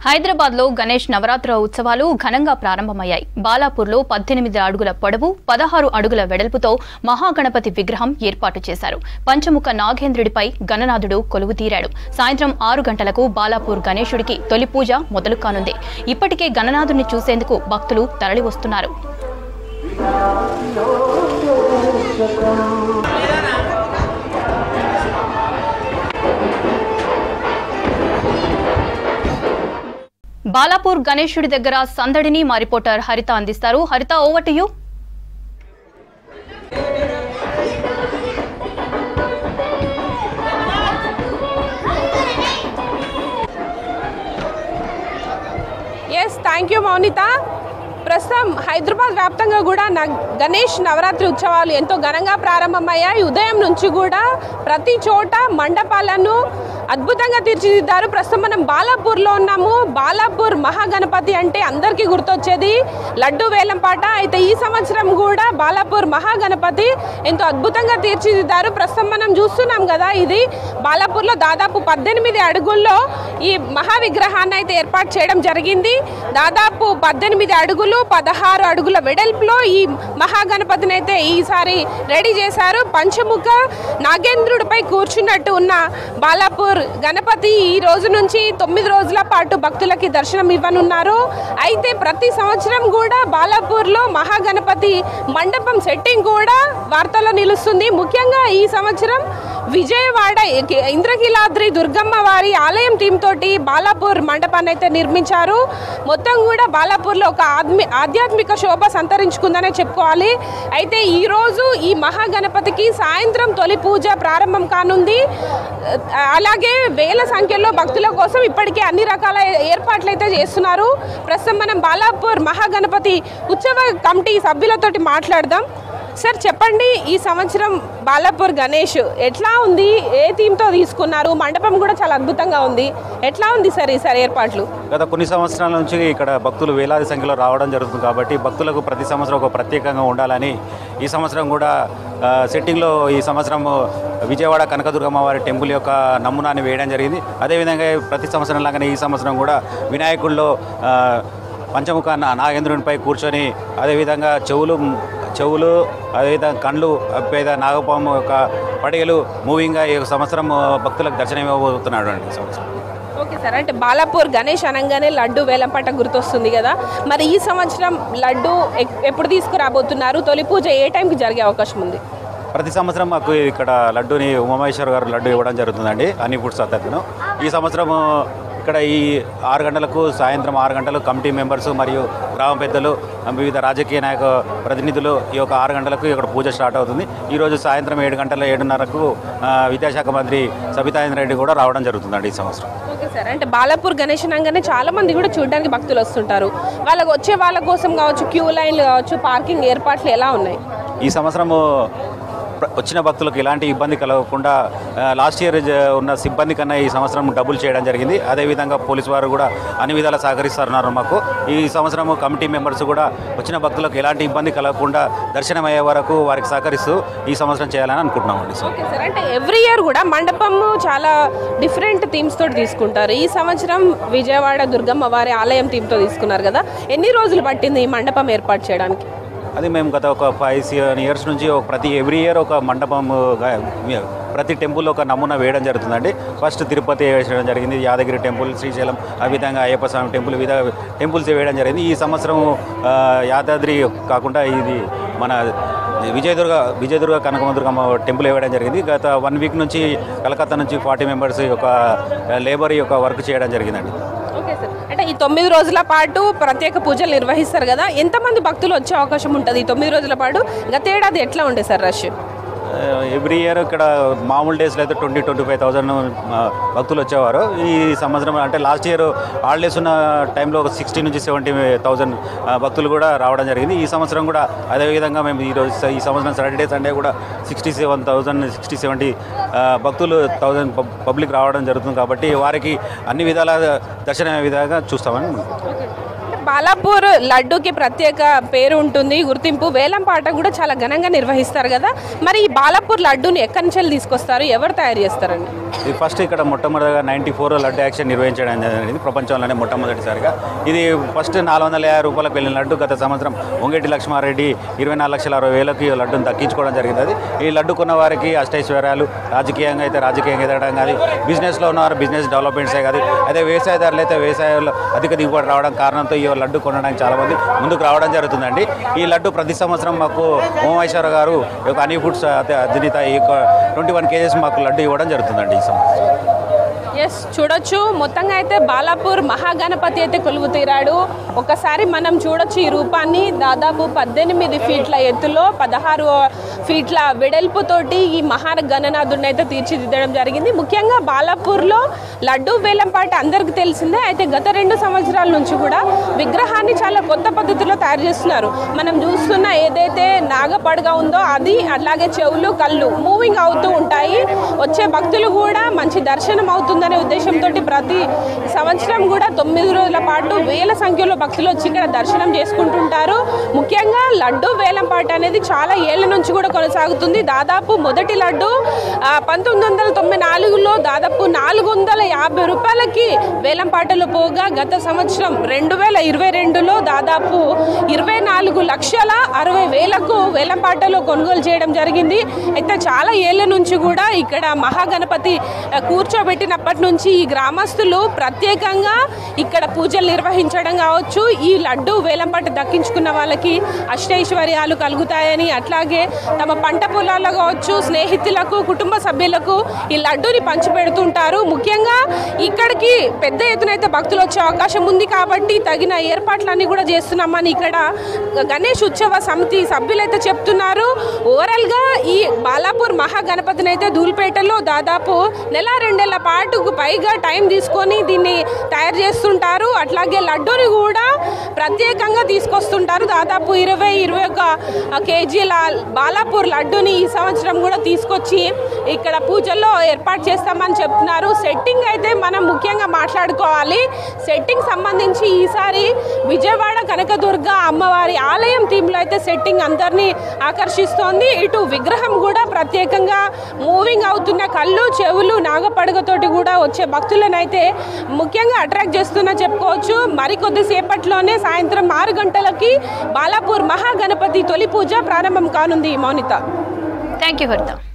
హైదరాబాద్ లో గణేష్ నవరాత్ర ఉత్సవాలు ఘనంగా ప్రారంభమయ్యాయి బాలాపూర్లో పద్దెనిమిది అడుగుల పొడవు పదహారు అడుగుల వెడల్పుతో మహాగణపతి విగ్రహం ఏర్పాటు చేశారు పంచముఖ నాగేంద్రుడిపై గణనాథుడు కొలువు తీరాడు సాయంత్రం ఆరు గంటలకు బాలాపూర్ గణేశుడికి తొలి పూజ మొదలు కానుంది ఇప్పటికే గణనాథుడిని చూసేందుకు భక్తులు తరలివస్తున్నారు బాలాపూర్ గణేశుడి దగ్గర సందడిని మా రిపోర్టర్ హరిత అందిస్తారు Haritha over to you yes thank you Mounitha ప్రస్తుతం హైదరాబాద్ వ్యాప్తంగా కూడా నా గణేష్ నవరాత్రి ఉత్సవాలు ఎంతో ఘనంగా ప్రారంభమయ్యాయి ఉదయం నుంచి కూడా ప్రతి చోట మండపాలను అద్భుతంగా తీర్చిదిద్దారు ప్రస్తుతం మనం బాలాపూర్లో ఉన్నాము బాలాపూర్ మహాగణపతి అంటే అందరికీ గుర్తొచ్చేది లడ్డు వేలంపాట అయితే ఈ సంవత్సరం కూడా బాలాపూర్ మహాగణపతి ఎంతో అద్భుతంగా తీర్చిదిద్దారు ప్రస్తుతం మనం చూస్తున్నాం కదా ఇది బాలాపూర్లో దాదాపు పద్దెనిమిది అడుగుల్లో ఈ మహా విగ్రహాన్ని అయితే ఏర్పాటు చేయడం జరిగింది దాదాపు పద్దెనిమిది అడుగులు పదహారు అడుగుల వెడల్పులో ఈ మహాగణపతిని అయితే ఈసారి రెడీ చేశారు పంచముఖ నాగేంద్రుడిపై కూర్చున్నట్టు ఉన్న బాలాపూర్ గణపతి ఈ రోజు నుంచి తొమ్మిది రోజుల పాటు భక్తులకి దర్శనం ఇవ్వనున్నారు అయితే ప్రతి సంవత్సరం కూడా బాలాపూర్లో మహాగణపతి మండపం సెట్టింగ్ కూడా వార్తల్లో నిలుస్తుంది ముఖ్యంగా ఈ సంవత్సరం విజయవాడ ఇంద్రకీలాద్రి దుర్గమ్మ వారి ఆలయం టీం తోటి బాలాపూర్ మండపాన్ని అయితే నిర్మించారు మొత్తం కూడా బాలాపూర్లో ఒక ఆత్మి ఆధ్యాత్మిక శోభ సంతరించుకుందనే చెప్పుకోవాలి అయితే ఈ రోజు ఈ మహాగణపతికి సాయంత్రం తొలి పూజ ప్రారంభం కానుంది అలాగే వేల సంఖ్యలో భక్తుల కోసం ఇప్పటికే అన్ని రకాల ఏర్పాట్లు అయితే చేస్తున్నారు ప్రస్తుతం మనం బాలాపూర్ మహాగణపతి ఉత్సవ కమిటీ సభ్యులతోటి మాట్లాడదాం సార్ చెప్పండి ఈ సంవత్సరం బాలాపూర్ గణేష్ ఎట్లా ఉంది ఏ థీమ్తో తీసుకున్నారు మండపం కూడా చాలా అద్భుతంగా ఉంది ఎట్లా ఉంది సార్ ఈసారి ఏర్పాట్లు గత కొన్ని సంవత్సరాల నుంచి ఇక్కడ భక్తులు వేలాది సంఖ్యలో రావడం జరుగుతుంది కాబట్టి భక్తులకు ప్రతి సంవత్సరం ఒక ప్రత్యేకంగా ఉండాలని ఈ సంవత్సరం కూడా ఆ, సెట్టింగ్లో ఈ సంవత్సరం విజయవాడ కనకదుర్గమ్మ వారి టెంపుల్ యొక్క నమూనాని వేయడం జరిగింది అదేవిధంగా ప్రతి సంవత్సరం లాగానే ఈ సంవత్సరం కూడా వినాయకుల్లో ఆ, పంచముఖ నా- నాగేంద్రునిపై కూర్చొని అదేవిధంగా చెవులు చెవులు అదేవిధంగా కండ్లు పేద నాగపాము యొక్క పడిగలు మూవింగ్గా ఈ సంవత్సరం భక్తులకు దర్శనం ఇవ్వబోతున్నాడు అండి ఈ సంవత్సరం ఓకే సార్ అంటే బాలాపూర్ గణేష్ అనగానే లడ్డు వేలంపాట గుర్తొస్తుంది కదా మరి ఈ సంవత్సరం లడ్డు ఎక్- ఎప్పుడు తీసుకురాబోతున్నారు తొలి పూజ ఏ టైంకి జరిగే అవకాశం ఉంది ప్రతి సంవత్సరం మాకు ఇక్కడ లడ్డూని ఉమామహేశ్వర్ గారు లడ్డు ఇవ్వడం జరుగుతుందండి అన్ని ఫుడ్స్ అతను ఈ సంవత్సరం ఇక్కడ ఈ ఆరు గంటలకు సాయంత్రం ఆరు గంటలకు కమిటీ మెంబర్స్ మరియు గ్రామ పెద్దలు వివిధ రాజకీయ నాయక ప్రతినిధులు ఈ యొక్క ఆరు గంటలకు ఇక్కడ పూజ స్టార్ట్ అవుతుంది ఈరోజు సాయంత్రం ఏడు గంటల ఏడున్నరకు ఆ, విద్యాశాఖ మంత్రి సబితాయింద్ర రెడ్డి కూడా రావడం జరుగుతుందండి ఈ సంవత్సరం ఓకే సార్ అంటే బాలాపూర్ గణేష్ అనగానే చాలా మంది కూడా చూడడానికి భక్తులు వస్తుంటారు వాళ్ళకి వచ్చే వాళ్ళ కోసం కావచ్చు క్యూ లైన్లు కావచ్చు పార్కింగ్ ఏర్పాట్లు ఎలా ఉన్నాయి ఈ సంవత్సరము ప్ర- వచ్చిన భక్తులకు ఎలాంటి ఇబ్బంది కలగకుండా ఆ, లాస్ట్ ఇయర్ జ- ఉన్న సిబ్బంది కన్నా ఈ సంవత్సరం డబుల్ చేయడం జరిగింది అదేవిధంగా పోలీసు వారు కూడా అన్ని విధాలా సహకరిస్తున్నారు మాకు ఈ సంవత్సరం కమిటీ మెంబర్స్ కూడా వచ్చిన భక్తులకు ఎలాంటి ఇబ్బంది కలగకుండా దర్శనం అయ్యే వరకు వారికి సహకరిస్తూ ఈ సంవత్సరం చేయాలని అనుకుంటున్నామండి సో ఓకే సార్ అంటే ఎవ్రీ ఇయర్ కూడా మండపం చాలా డిఫరెంట్ థీమ్స్ తోటి తీసుకుంటారు ఈ సంవత్సరం విజయవాడ దుర్గమ్మ వారి ఆలయం థీమ్తో తీసుకున్నారు కదా ఎన్ని రోజులు పట్టింది ఈ మండపం ఏర్పాటు చేయడానికి అది మేము గత ఒక ఫైవ్ సెవెన్ ఇయర్స్ నుంచి ఒక ప్రతి ఎవ్రీ ఇయర్ ఒక మండపం గా- ప్రతి టెంపుల్ ఒక నమూనా వేయడం జరుగుతుందండి ఫస్ట్ తిరుపతి వేయడం జరిగింది యాదగిరి టెంపుల్ శ్రీశైలం ఆ విధంగా అయ్యప్ప స్వామి టెంపుల్ వివిధ టెంపుల్స్ వేయడం జరిగింది ఈ సంవత్సరం ఆ, యాదాద్రి కాకుండా ఇది మన విజయదుర్గ విజయదుర్గ కనకమదుర్గమ్మ టెంపుల్ వేయడం జరిగింది గత వన్ వీక్ నుంచి కలకత్తా నుంచి ఫార్టీ మెంబర్స్ యొక్క లేబర్ యొక్క వర్క్ చేయడం జరిగిందండి ఓకే సార్ అంటే ఈ తొమ్మిది రోజుల పాటు ప్రత్యేక పూజలు నిర్వహిస్తారు కదా ఎంతమంది భక్తులు వచ్చే అవకాశం ఉంటుంది ఈ తొమ్మిది రోజుల పాటు గత ఏడాది ఎట్లా ఉండే సార్ రష్ ఎవ్రీ ఇయర్ ఇక్కడ మామూలు డేస్లో అయితే ట్వంటీ ట్వంటీ ఫైవ్ థౌసండ్ భక్తులు వచ్చేవారు ఈ సంవత్సరం అంటే లాస్ట్ ఇయర్ హాలిడేస్ ఉన్న టైంలో ఒక సిక్స్టీ నుంచి సెవెంటీ థౌసండ్ భక్తులు కూడా రావడం జరిగింది ఈ సంవత్సరం కూడా అదేవిధంగా మేము ఈ రోజు ఈ సంవత్సరం సాటర్డే సండే కూడా sixty seven thousand sixty seventy భక్తులు థౌసండ్ పబ్లిక్ రావడం జరుగుతుంది కాబట్టి వారికి అన్ని విధాల దర్శనం విధంగా చూస్తామని బాలాపూర్ లడ్డూకి ప్రత్యేక పేరు ఉంటుంది గుర్తింపు వేలం పాట కూడా చాలా ఘనంగా నిర్వహిస్తారు కదా మరి ఈ బాలాపూర్ లడ్డూని ఎక్కడి నుంచి వెళ్ళి తీసుకొస్తారు ఎవరు తయారు చేస్తారండి ఇది ఫస్ట్ ఇక్కడ మొట్టమొదటిగా నైంటీ ఫోర్ లడ్డు యాక్షన్ నిర్వహించడం జరిగింది ప్రపంచంలోనే మొట్టమొదటిసారిగా ఇది ఫస్ట్ నాలుగు వందల యాభై రూపాయలకు వెళ్ళిన లడ్డు గత సంవత్సరం ఒంగేటి లక్ష్మారెడ్డి ఇరవై నాలుగు లక్షల అరవై వేలకు ఈ లడ్డును దక్కించుకోవడం జరిగింది అది ఈ లడ్డు కొన్న వారికి అష్టైశ్వర్యాలు రాజకీయంగా అయితే రాజకీయంగా ఎదగడం కాదు బిజినెస్లో ఉన్నవారు బిజినెస్ డెవలప్మెంట్సే కాదు అదే వ్యవసాయదారులు అయితే వ్యవసాయంలో అధిక దిగుబడి రావడం కారణంతో ఈ లడ్డు కొనడానికి చాలామంది ముందుకు రావడం జరుగుతుందండి ఈ లడ్డు ప్రతి సంవత్సరం మాకు ఓమేశ్వర గారు ఈ యొక్క హనీ ఫుడ్స్ అధి- అధినేత ఈ యొక్క ట్వంటీ వన్ కేజెస్ మాకు లడ్డు ఇవ్వడం జరుగుతుందండి ఈ సంవత్సరం ఎస్ చూడొచ్చు మొత్తంగా అయితే బాలాపూర్ మహాగణపతి అయితే కొలువు తీరాడు ఒకసారి మనం చూడొచ్చు ఈ రూపాన్ని దాదాపు పద్దెనిమిది ఫీట్ల ఎత్తులో పదహారు ఫీట్ల వెడల్పుతోటి ఈ మహాగణనాథుడిని అయితే తీర్చిదిద్దడం జరిగింది ముఖ్యంగా బాలాపూర్లో లడ్డు వేలంపాట అందరికీ తెలిసిందే అయితే గత రెండు సంవత్సరాల నుంచి కూడా విగ్రహాన్ని చాలా కొత్త పద్ధతిలో తయారు చేస్తున్నారు మనం చూస్తున్న ఏదైతే నాగపడగా ఉందో అది అలాగే చెవులు కళ్ళు మూవింగ్ అవుతూ ఉంటాయి వచ్చే భక్తులు కూడా మంచి దర్శనం అవుతుందనే ఉద్దేశంతో ప్రతి సంవత్సరం కూడా తొమ్మిది రోజుల పాటు వేల సంఖ్యలో భక్తులు వచ్చి ఇక్కడ దర్శనం చేసుకుంటుంటారు ముఖ్యంగా లడ్డు వేలంపాట అనేది చాలా ఏళ్ల నుంచి కూడా కొనసాగుతుంది దాదాపు మొదటి లడ్డు ఆ, పంతొమ్మిది వందల తొంభై నాలుగులో దాదాపు నాలుగు వందల యాభై రూపాయలకి వేలంపాటలు పోగా గత సంవత్సరం రెండు వేల ఇరవై రెండులో దాదాపు ఇరవై నాలుగు లక్షల అరవై వేలకు వేలంపాటలో కొనుగోలు చేయడం జరిగింది అయితే చాలా ఏళ్ల నుంచి కూడా ఇక్కడ మహాగణపతి ఆ, కూర్చోబెట్టినప్పటి నుంచి ఈ గ్రామస్తులు ప్రత్యేకంగా ఇక్కడ పూజలు నిర్వహించడం కావచ్చు ఈ లడ్డు వేలంపాట దక్కించుకున్న వాళ్ళకి అష్టైశ్వర్యాలు కలుగుతాయని అట్లాగే తమ పంట పొలాల్లో కావచ్చు స్నేహితులకు కుటుంబ సభ్యులకు ఈ లడ్డూని పంచిపెడుతుంటారు ముఖ్యంగా ఇక్కడికి పెద్ద ఎత్తున అయితే భక్తులు వచ్చే అవకాశం ఉంది కాబట్టి తగిన ఏర్పాట్లన్నీ కూడా చేస్తున్నామని ఇక్కడ గణేష్ ఉత్సవ సమితి సభ్యులైతే చెప్తున్నారు ఓవరాల్గా ఈ బాలాపూర్ మహాగణపతిని అయితే ధూల్పేటలో దాదాపు నెల రెండేళ్ల పాటుకు పైగా టైం తీసుకొని దీన్ని తయారు చేస్తుంటారు అట్లాగే లడ్డూని కూడా ప్రత్యేకంగా తీసుకొస్తుంటారు దాదాపు ఇరవై ఇరవై ఒక కేజీల బాలాపూర్ లడ్డూని ఈ సంవత్సరం కూడా తీసుకొచ్చి ఇక్కడ పూజల్లో ఏర్పాటు చేస్తామని చెప్తున్నారు సెట్టింగ్ అయితే మనం ముఖ్యంగా మాట్లాడుకోవాలి సెట్టింగ్ సంబంధించి ఈసారి విజయవాడ కనకదుర్గ అమ్మవారి ఆలయం థీమ్లో అయితే సెట్టింగ్ అందరినీ ఆకర్షిస్తోంది ఇటు విగ్రహం కూడా ప్రత్యేకంగా మూవింగ్ అవుతున్న కళ్ళు చెవులు నాగపడగతోటి కూడా వచ్చే భక్తులను అయితే ముఖ్యంగా అట్రాక్ట్ చేస్తున్నా చెప్పుకోవచ్చు మరికొద్దిసేపట్లోనే సాయంత్రం ఆరు గంటలకి బాలాపూర్ మహాగణపతి తొలి పూజ ప్రారంభం కానుంది మౌనిత థ్యాంక్ యూ హరిత